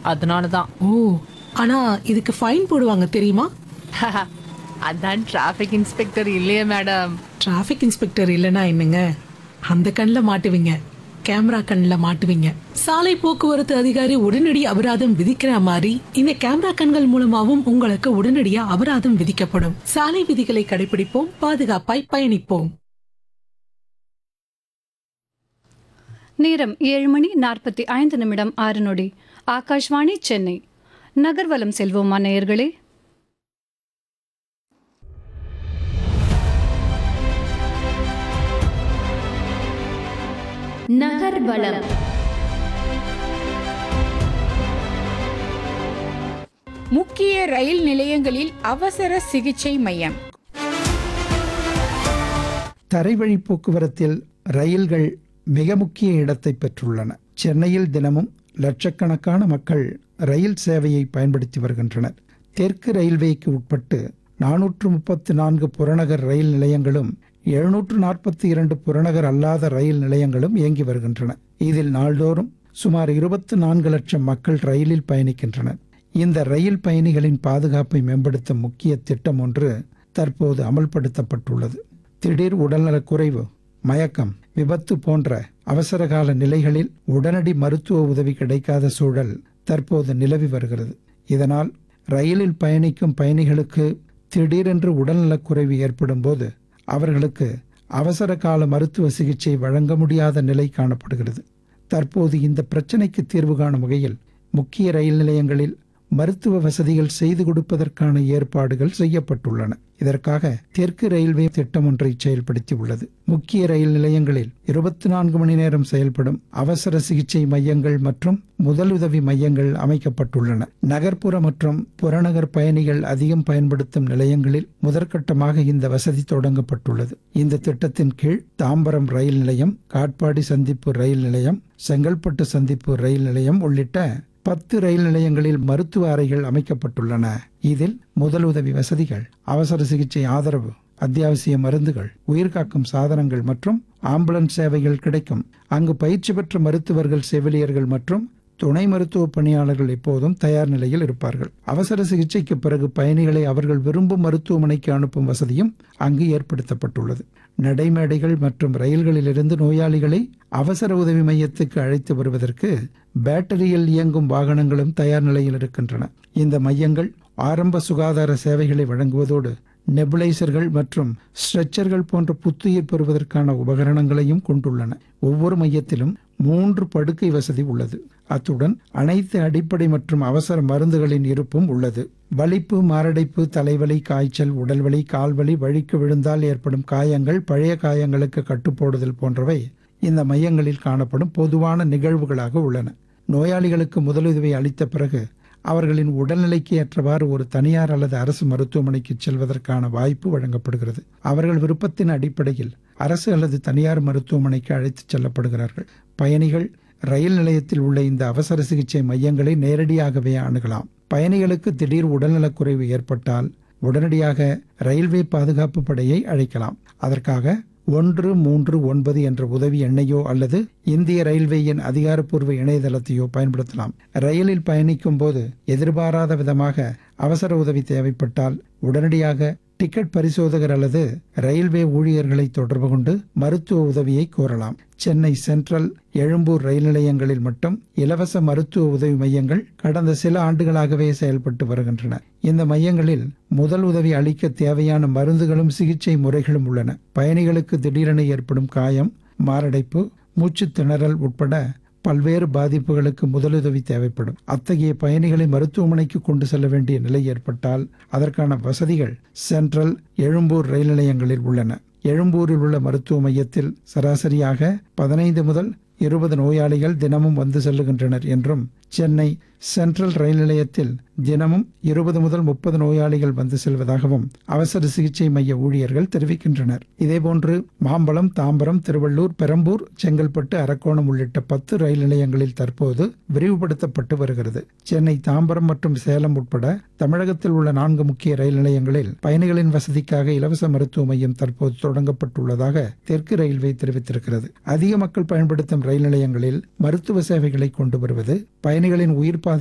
அதனால தான் ஓ ஆனா இதுக்கு ஃபைன் போடுவாங்க தெரியுமா அதான் டிராஃபிக் இன்ஸ்பெக்டர் இல்லையே மேடம் டிராஃபிக் இன்ஸ்பெக்டர் இல்லைன்னா என்னங்க அந்த கண்ணில் மாட்டுவீங்க கேமரா கண்ணில் மாட்டுவீங்க சாலை போக்குவரத்து அதிகாரி உடனடி அபராதம் விதிக்கிற மாதிரி இந்த கேமரா கண்கள் மூலமாவும் உங்களுக்கு உடனடியா அபராதம் விதிக்கப்படும் சாலை விதிகளை கடைபிடிப்போம் பாதுகாப்பாய் பயணிப்போம் நேரம் ஏழு மணி நாற்பத்தி ஐந்து நிமிடம் ஆறு நொடி ஆகாஷ்வாணி சென்னை நகர்வலம் செல்வோமா நேயர்களே நகர்வலம் முக்கிய ரயில் நிலையங்களில் அவசர சிகிச்சை மையம் தரைவழி போக்குவரத்தில் ரயில்கள் மிக முக்கிய இடத்தை பெற்றுள்ளன சென்னையில் தினமும் லட்சக்கணக்கான மக்கள் ரயில் சேவையை பயன்படுத்தி வருகின்றனர் தெற்கு ரயில்வேக்கு உட்பட்டு நானூற்று முப்பத்து நான்கு புறநகர் ரயில் நிலையங்களும் எழுநூற்று நாற்பத்தி இரண்டு புறநகர் அல்லாத ரயில் நிலையங்களும் இயங்கி வருகின்றன இதில் நாள்தோறும் சுமார் இருபத்து நான்கு லட்சம் மக்கள் ரயிலில் பயணிக்கின்றனர் இந்த ரயில் பயணிகளின் பாதுகாப்பை மேம்படுத்தும் முக்கிய திட்டம் ஒன்று தற்போது அமல்படுத்தப்பட்டுள்ளது திடீர் உடல்நலக் குறைவு மயக்கம் விபத்து போன்ற அவசரகால நிலைகளில் உடனடி மருத்துவ உதவி கிடைக்காத சூழல் தற்போது நிலவி வருகிறது இதனால் ரயிலில் பயணிக்கும் பயணிகளுக்கு திடீரென்று உடல்நலக் குறைவு ஏற்படும் போது அவர்களுக்கு அவசர கால மருத்துவ சிகிச்சை வழங்க முடியாத நிலை காணப்படுகிறது தற்போது இந்த பிரச்சனைக்கு தீர்வு காணும் வகையில் முக்கிய ரயில் நிலையங்களில் மருத்துவ வசதிகள் செய்து கொடுப்பதற்கான ஏற்பாடுகள் செய்யப்பட்டுள்ளன இதற்காக தெற்கு ரயில்வே திட்டம் ஒன்றை செயல்படுத்தி உள்ளது முக்கிய ரயில் நிலையங்களில் இருபத்தி நான்கு மணி நேரம் செயல்படும் அவசர சிகிச்சை மையங்கள் மற்றும் முதலுதவி மையங்கள் அமைக்கப்பட்டுள்ளன நகர்ப்புற மற்றும் புறநகர் பயணிகள் அதிகம் பயன்படுத்தும் நிலையங்களில் முதற்கட்டமாக இந்த வசதி தொடங்கப்பட்டுள்ளது இந்த திட்டத்தின் கீழ் தாம்பரம் ரயில் நிலையம் காட்பாடி சந்திப்பு ரயில் நிலையம் செங்கல்பட்டு சந்திப்பு ரயில் நிலையம் உள்ளிட்ட பத்து ரயில் நிலையங்களில் மருத்துவ அறைகள் அமைக்கப்பட்டுள்ளன இதில் முதலுதவி வசதிகள் அவசர சிகிச்சை ஆதரவு அத்தியாவசிய மருந்துகள் உயிர்காக்கும் சாதனங்கள் மற்றும் ஆம்புலன்ஸ் சேவைகள் கிடைக்கும் அங்கு பயிற்சி பெற்ற மருத்துவர்கள் செவிலியர்கள் மற்றும் துணை மருத்துவ பணியாளர்கள் எப்போதும் தயார் நிலையில் இருப்பார்கள் அவசர சிகிச்சைக்கு பிறகு பயணிகளை அவர்கள் விரும்பும் மருத்துவமனைக்கு அனுப்பும் வசதியும் அங்கு ஏற்படுத்தப்பட்டுள்ளது நடைமேடைகள் மற்றும் ரயில்களிலிருந்து நோயாளிகளை அவசர உதவி மையத்துக்கு அழைத்து வருவதற்கு பேட்டரியில் இயங்கும் வாகனங்களும் தயார் நிலையில் இருக்கின்றன இந்த மையங்கள் ஆரம்ப சுகாதார சேவைகளை வழங்குவதோடு நெபுலைசர்கள் மற்றும் ஸ்ட்ரெச்சர்கள் போன்ற புத்துயிர் பெறுவதற்கான உபகரணங்களையும் கொண்டுள்ளன ஒவ்வொரு மையத்திலும் மூன்று படுக்கை வசதி உள்ளது அத்துடன் அனைத்து அடிப்படை மற்றும் அவசர மருந்துகளின் இருப்பும் உள்ளது வலிப்பு மாரடைப்பு தலைவலி காய்ச்சல் உடல்வலி கால்வலி வழிக்கு விழுந்தால் ஏற்படும் காயங்கள் பழைய காயங்களுக்கு கட்டுப்போடுதல் போன்றவை இந்த மையங்களில் காணப்படும் பொதுவான நிகழ்வுகளாக உள்ளன நோயாளிகளுக்கு முதலுதவி அளித்த பிறகு அவர்களின் உடல்நிலைக்கு ஏற்றவாறு ஒரு தனியார் அல்லது அரசு மருத்துவமனைக்கு செல்வதற்கான வாய்ப்பு வழங்கப்படுகிறது அவர்கள் விருப்பத்தின் அடிப்படையில் அரசு அல்லது தனியார் மருத்துவமனைக்கு அழைத்துச் செல்லப்படுகிறார்கள் பயணிகள் ரயில் நிலையத்தில் உள்ள இந்த அவசர சிகிச்சை மையங்களை நேரடியாகவே அணுகலாம் பயணிகளுக்கு திடீர் உடல்நலக்குறைவு ஏற்பட்டால் உடனடியாக ரயில்வே பாதுகாப்பு படையை அழைக்கலாம் அதற்காக ஒன்று மூன்று ஒன்பது என்ற உதவி எண்ணையோ அல்லது இந்திய ரயில்வேயின் அதிகாரப்பூர்வ இணையதளத்தையோ பயன்படுத்தலாம் ரயிலில் பயணிக்கும் போது எதிர்பாராத விதமாக அவசர உதவி தேவைப்பட்டால் உடனடியாக டிக்கெட் பரிசோதகர் அல்லது ரயில்வே ஊழியர்களை தொடர்பு கொண்டு மருத்துவ உதவியை கோரலாம் சென்னை சென்ட்ரல் எழும்பூர் ரயில் நிலையங்களில் மட்டும் இலவச மருத்துவ உதவி மையங்கள் கடந்த சில ஆண்டுகளாகவே செயல்பட்டு வருகின்றன இந்த மையங்களில் முதல் உதவி அளிக்க தேவையான மருந்துகளும் சிகிச்சை முறைகளும் உள்ளன பயணிகளுக்கு திடீரென ஏற்படும் காயம் மாரடைப்பு மூச்சு திணறல் உட்பட பல்வேறு பாதிப்புகளுக்கு முதலுதவி தேவைப்படும் அத்தகைய பயணிகளை மருத்துவமனைக்கு கொண்டு செல்ல வேண்டிய நிலை ஏற்பட்டால் அதற்கான வசதிகள் சென்ட்ரல் எழும்பூர் ரயில் நிலையங்களில் உள்ளன எழும்பூரில் உள்ள மருத்துவ மையத்தில் சராசரியாக பதினைந்து முதல் இருபது நோயாளிகள் தினமும் வந்து செல்லுகின்றனர் என்றும் சென்னை சென்ட்ரல் ரயில் நிலையத்தில் தினமும் இருபது முதல் முப்பது நோயாளிகள் வந்து செல்வதாகவும் அவசர சிகிச்சை மைய ஊழியர்கள் தெரிவிக்கின்றனர் இதேபோன்று மாம்பலம் தாம்பரம் திருவள்ளூர் பெரம்பூர் செங்கல்பட்டு அரக்கோணம் உள்ளிட்ட பத்து ரயில் நிலையங்களில் தற்போது விரிவுபடுத்தப்பட்டு வருகிறது சென்னை தாம்பரம் மற்றும் சேலம் உட்பட தமிழகத்தில் உள்ள நான்கு முக்கிய ரயில் நிலையங்களில் பயணிகளின் வசதிக்காக இலவச மருத்துவ மையம் தற்போது தொடங்கப்பட்டுள்ளதாக தெற்கு ரயில்வே தெரிவித்திருக்கிறது அதிக மக்கள் பயன்படுத்தும் ரயில் நிலையங்களில் மருத்துவ சேவைகளை கொண்டு வருவது பயணிகளின் உயிர் பாதுகாப்பு